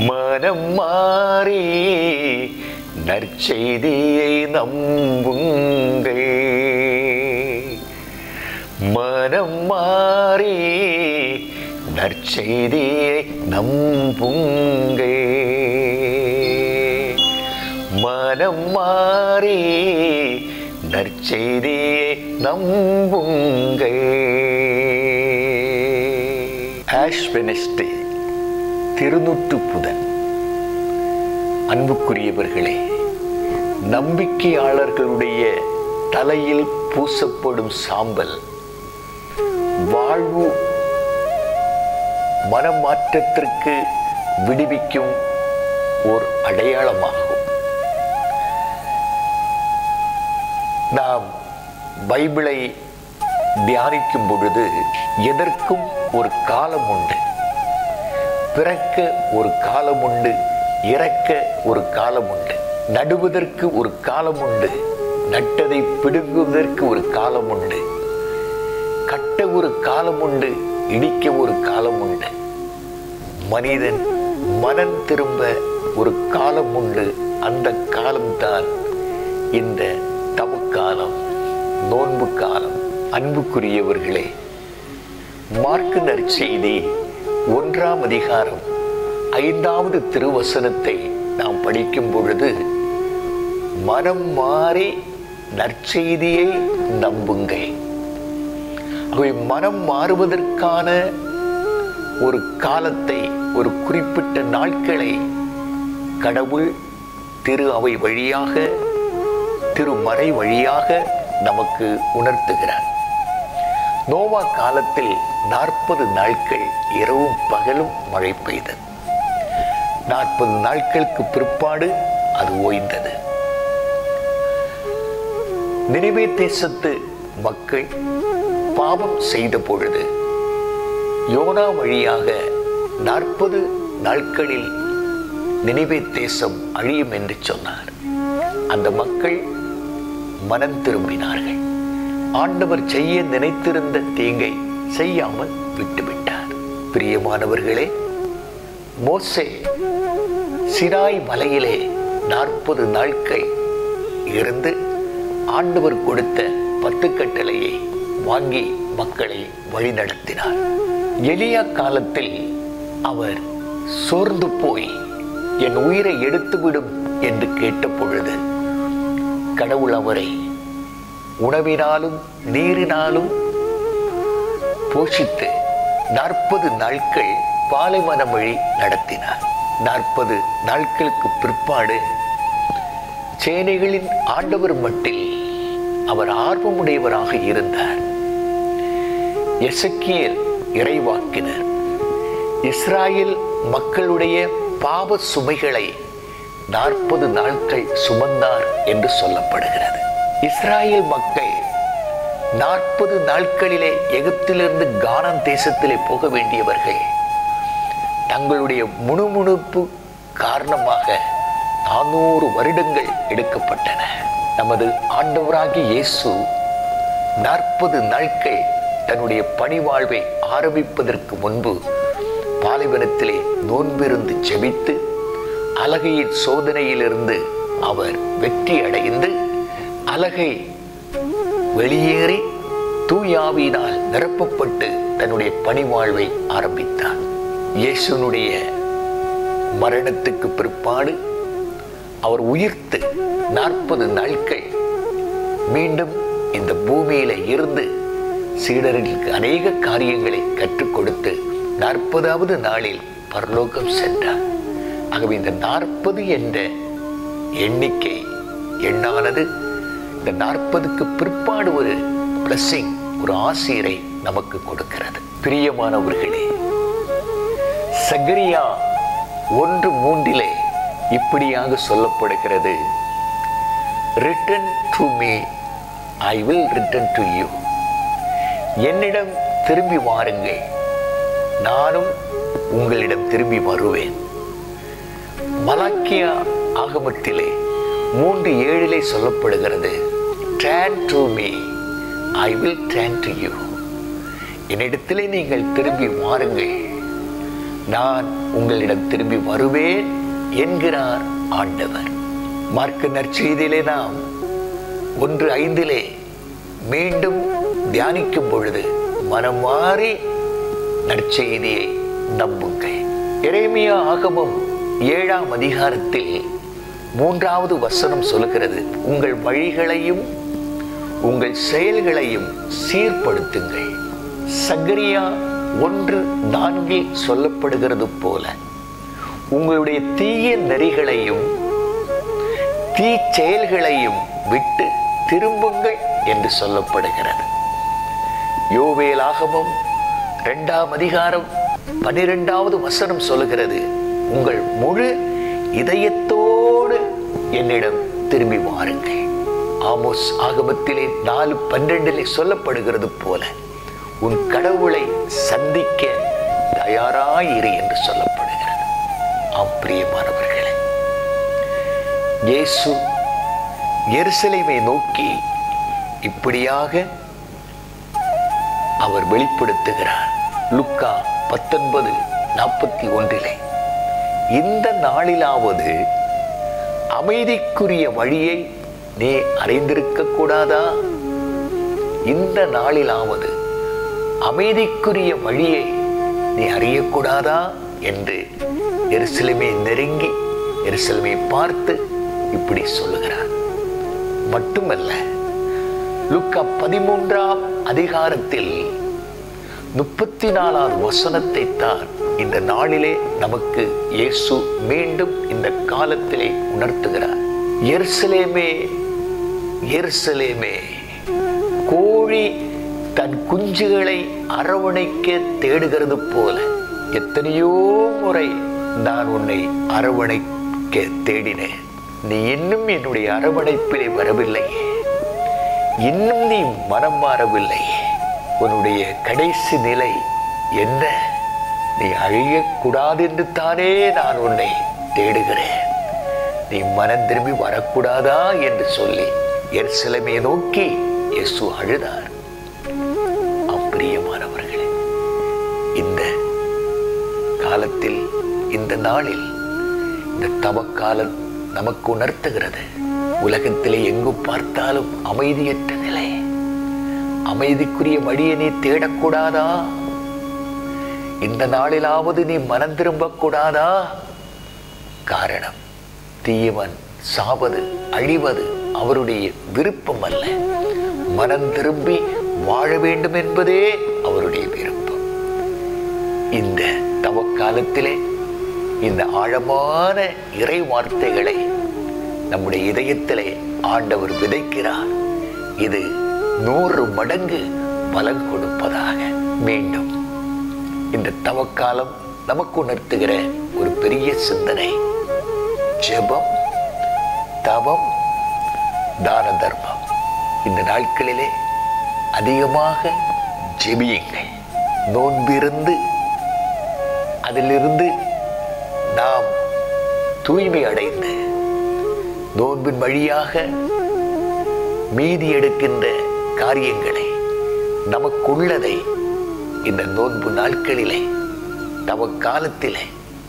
மனம் மாறி நற்செய்தியை நம்புங்கள் மனம் மாறி நற்செய்தியை நம்புங்கள் மனம் மாறி நற்செய்தியை நம்புங்கள் ஆஷ் வெனஸ்டே திருநூற்று புதன் அன்புக்குரியவர்களே நம்பிக்கையாளர்களுடைய தலையில் பூசப்படும் சாம்பல் வாழ்வு மனமாற்றத்திற்கு விடுவிக்கும் ஓர் அடையாளமாகும் நாம் பைபிளை தியானிக்கும் பொழுது எதற்கும் ஒரு காலம் உண்டு பிறக்க ஒரு காலம் உண்டு இறக்க ஒரு காலம் உண்டு நடுவதற்கு ஒரு காலம் உண்டு நட்டதை பிடுங்குவதற்கு ஒரு காலம் உண்டு கட்ட ஒரு காலம் உண்டு இடிக்க ஒரு காலம் உண்டு மனிதன் மனம் திரும்ப ஒரு காலம் உண்டு அந்த காலம்தான் இந்த தவக்காலம் நோன்பு காலம் அன்புக்குரியவர்களே மார்க்கு நற்செய்தி ஒன்றாம் அதிகாரம் ஐந்தாவது திருவசனத்தை நாம் படிக்கும் பொழுது மனம் மாறி நற்செய்தியை நம்புங்கள் அவை மனம் மாறுவதற்கான ஒரு காலத்தை ஒரு குறிப்பிட்ட நாட்களை கடவுள் திரு அவை வழியாக திருமறை வழியாக நமக்கு உணர்த்துகிறார் நோவா காலத்தில் நாற்பது நாட்கள் இரவும் பகலும் மழை பெய்தது நாற்பது நாட்களுக்கு பிற்பாடு அது ஓய்ந்தது நினைவே தேசத்து மக்கள் பாவம் செய்த பொழுது யோனா வழியாக நாற்பது நாட்களில் நினைவே தேசம் அழியும் என்று சொன்னார் அந்த மக்கள் மனம் திரும்பினார்கள் ஆண்டவர் செய்ய நினைத்திருந்த தீங்கை செய்யாமல் விட்டுவிட்டார் பிரியமானவர்களே மோசே சினாய் மலையிலே நாற்பது நாட்கள் இருந்து ஆண்டவர் கொடுத்த பத்து கட்டளையை வாங்கி மக்களை வழிநடத்தினார் எளியா காலத்தில் அவர் சோர்ந்து போய் என் உயிரை எடுத்துவிடும் என்று கேட்ட பொழுது கடவுள் அவரை உணவினாலும் நீரினாலும் போஷித்து நாற்பது நாட்கள் பாலைவனம் வழி நடத்தினார் நாற்பது நாட்களுக்கு பிற்பாடு சேனைகளின் ஆண்டவர் மட்டில் அவர் ஆர்வமுடையவராக இருந்தார் எசக்கியல் இறைவாக்கினர் இஸ்ராயேல் மக்களுடைய பாவ சுமைகளை நாற்பது நாட்கள் சுமந்தார் என்று சொல்லப்படுகிறது இஸ்ராயேல் மக்கள் நாற்பது நாட்களிலே எகிப்திலிருந்து கானான் தேசத்திலே போக வேண்டியவர்கள் தங்களுடைய முணுமுணுப்பு காரணமாக நானூறு வருடங்கள் எடுக்கப்பட்டன நமது ஆண்டவராகிய இயேசு நாற்பது நாட்கள் தன்னுடைய பணிவாழ்வை ஆரம்பிப்பதற்கு முன்பு பாலைவனத்திலே நோன்பிருந்து செபித்து அலகையின் சோதனையிலிருந்து அவர் வெற்றி அடைந்து அலகை வெளியேறி தூயாவியினால் நிரப்பப்பட்டு தன்னுடைய பணிவாழ்வை ஆரம்பித்தார் இயேசுனுடைய மரணத்துக்கு பிற்பாடு அவர் உயிர்த்து நாற்பது நாட்கள் மீண்டும் இந்த பூமியில இருந்து சீடர்களுக்கு அநேக காரியங்களை கற்றுக் கொடுத்து நாற்பதாவது நாளில் பரலோகம் சென்றார் ஆகவே இந்த நாற்பது என்ற எண்ணிக்கை எண்ணானது இந்த நாற்பதுக்கு பிற்பாடு ஒரு பிளஸ்ஸிங் ஒரு ஆசிரியரை நமக்கு கொடுக்கிறது பிரியமானவர்களே சகரியா ஒன்று மூன்றிலே இப்படியாக சொல்லப்படுகிறது return to me I will return to you என்னிடம் திரும்பி வாருங்கள் நானும் உங்களிடம் திரும்பி வருவேன் மலாக்கியா ஆகமத்திலே மூன்று ஏழிலே சொல்லப்படுகிறது turn to me I will turn to you என்னிடத்திலே நீங்கள் திரும்பி வாருங்கள் நான் உங்களிடம் திரும்பி வருவேன் என்கிறார் ஆண்டவர் மார்க்க நற்செய்தியிலே நாம் ஒன்று ஐந்திலே மீண்டும் தியானிக்கும் பொழுது மனம் மாறி நற்செய்தியை நம்புங்கள் எரேமியா ஆகமம் ஏழாம் அதிகாரத்தில் மூன்றாவது வசனம் சொல்கிறது உங்கள் வழிகளையும் உங்கள் செயல்களையும் சீர்படுத்துங்கள் சங்கரியா ஒன்று நான்கில் சொல்லப்படுகிறது போல உங்களுடைய தீய நெறிகளையும் தீ செயல்களையும் விட்டு திரும்புங்கள் என்று சொல்லப்படுகிறது யோவேலாகமும் இரண்டாம் அதிகாரம் பனிரெண்டாவது வசனம் சொல்லுகிறது உங்கள் முழு இதயத்தோடு என்னிடம் திரும்பி வாருங்கள் ஆமோஸ் ஆகமத்திலே நாலு பன்னிரண்டிலே சொல்லப்படுகிறது போல உன் கடவுளை சந்திக்க தயாராயிரு என்று சொல்லப்படுகிறது ஆம் பிரியமானவர்களே இயேசு எருசலேமை நோக்கி இப்படியாக அவர் வெளிப்படுத்துகிறார் லுக்கா பத்தொன்பது நாற்பத்தி ஒன்றிலே இந்த நாளிலாவது அமைதிக்குரிய வழியை நீ அறிந்திருக்க கூடாதா இந்த நாளிலாவது அமைதிக்குரிய வழியை நீ அறியக்கூடாதா என்று எருசலேமை நெருங்கி எருசலேமை பார்த்து இப்படி சொல்லுகிறார் மட்டுமல்ல லுக்கா பதிமூன்றாம் அதிகாரத்தில் முப்பத்தி நாலாவது வசனத்தை தான் இந்த நாளிலே நமக்கு இயேசு மீண்டும் இந்த காலத்திலே உணர்த்துகிறார் எருசலேமே எருசலேமே கோழி தன் குஞ்சுகளை அரவணைக்க தேடுகிறது போல எத்தனையோ முறை நான் உன்னை அரவணைக்க தேடினேன் நீ இன்னும் என்னுடைய அரவணைப்பிலே வரவில்லையே இன்னும் நீ மனம் மாறவில்லையே உன்னுடைய கடைசி நிலை என்ன நீ அழியக்கூடாது என்று தானே நான் உன்னை தேடுகிறேன் நீ மனம் திரும்பி வரக்கூடாதா என்று சொல்லி எருசலேமை நோக்கி இயேசு அழுதார் அப்பிரியமானவர்களே இந்த காலத்தில் இந்த நாளில் இந்த தவக்காலம் நமக்கு உணர்த்துகிறது உலகத்திலே எங்கு பார்த்தாலும் அமைதியற்ற நிலை அமைதிக்குரிய வழியை நீ தேடக்கூடாதா இந்த நாளிலாவது நீ மனம் திரும்பக்கூடாதா காரணம் தீயவன் சாவது அழிவது அவருடைய விருப்பம் அல்ல மனம் திரும்பி வாழ வேண்டும் என்பதே அவருடைய விருப்பம் இந்த தவக்காலத்திலே இந்த ஆழமான இறை வார்த்தைகளை நம்முடைய இதயத்திலே ஆண்டவர் விதைக்கிறார் இது நூறு மடங்கு பலன் கொடுப்பதாக மீண்டும் இந்த தவக்காலம் நமக்கு உணர்த்துகிற ஒரு பெரிய சிந்தனை ஜெபம் தவம் தான தர்மம் இந்த நாட்களிலே அதிகமாக ஜெபியுங்கள் நோன்பிருந்து அதிலிருந்து நாம் தூய்மை அடைந்து நோன்பின் வழியாக மீதி எடுக்கின்ற காரியங்களை நமக்குள்ளதை இந்த நோன்பு நாட்களிலே தவ காலத்திலே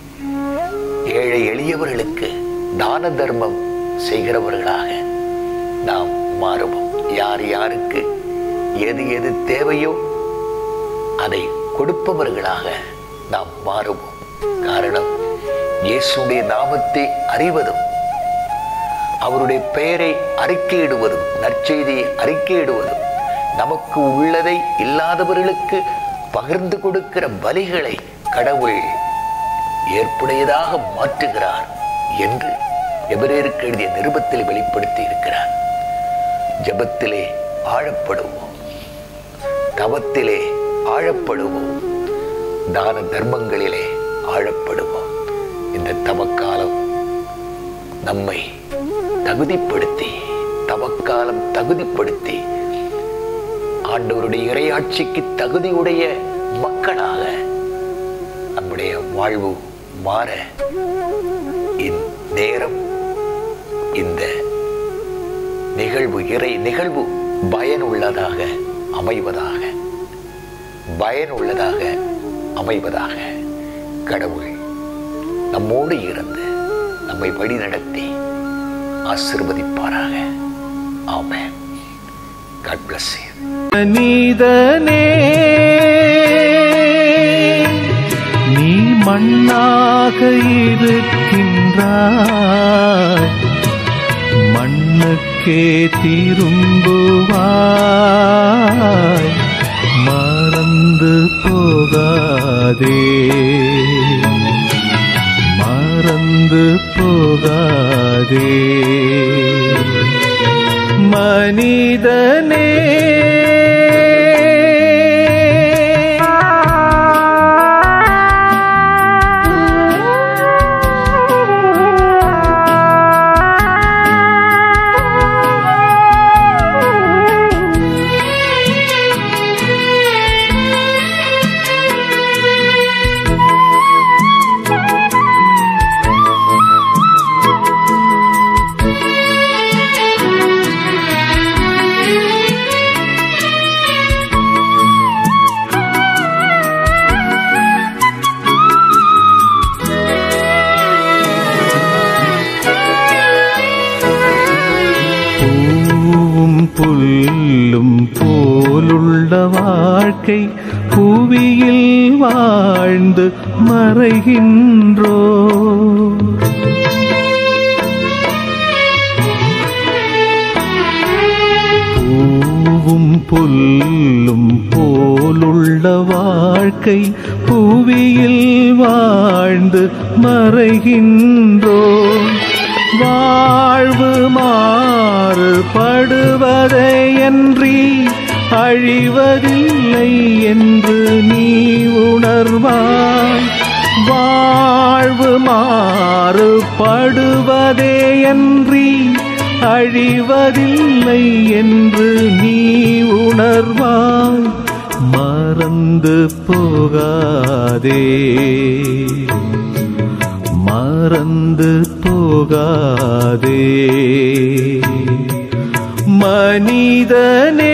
ஏழை எளியவர்களுக்கு தான தர்மம் செய்கிறவர்களாக நாம் மாறுவோம் யார் யாருக்கு எது எது தேவையோ அதை கொடுப்பவர்களாக நாம் மாறுவோம் காரணம் இயேசுடைய நாமத்தை அறிவதும் அவருடைய பெயரை அறிக்கையிடுவதும் நற்செய்தியை அறிக்கையிடுவதும் நமக்கு உள்ளதை இல்லாதவர்களுக்கு பகிர்ந்து கொடுக்கிற பலிகளை கடவுள் ஏற்புடையதாக மாற்றுகிறார் என்று எபிரேருக்கு எழுதிய நிருபத்தில் வெளிப்படுத்தி இருக்கிறார் ஜெபத்திலே ஆழப்படுவோம் தவத்திலே ஆழப்படுவோம் தான தர்மங்களிலே ஆழப்படுவோம் இந்த தவக்காலம் நம்மை தகுதிப்படுத்தி தவக்காலம் தகுதிப்படுத்தி ஆண்டவருடைய இறையாட்சிக்கு தகுதியுடைய மக்களாக நம்முடைய வாழ்வு மாற இந்நேரம் இந்த நிகழ்வு இறை நிகழ்வு பயனுள்ளதாக அமைவதாக பயனுள்ளதாக அமைவதாக கடவுள் நம்மோடு இருந்து நம்மை வழி நடத்தி ஆசிர்வதிப்பாராக ஆமென் காட் bless you நீதனே நீ மண்ணாக இருக்கின்றாய் மண்ணுக்கே திரும்புவாய் மறந்து போகாதே மறந்து போகாதே மனிதனே பூவும் புல்லும் போலுள்ள வாழ்க்கை புவியில் வாழ்ந்து மறைகின்றோ பூவும் புல்லும் போலுள்ள வாழ்க்கை புவியில் வாழ்ந்து மறைகின்றோ வாழ்வு மாறுபடுவதையன்றி அழிவதில்லை என்று நீ உணர்வாய் வாழ்வு மாறுபடுவதேயன்றி அழிவதில்லை என்று நீ உணர்வாய் மறந்து போகாதே மறந்து போகாதே மனிதனே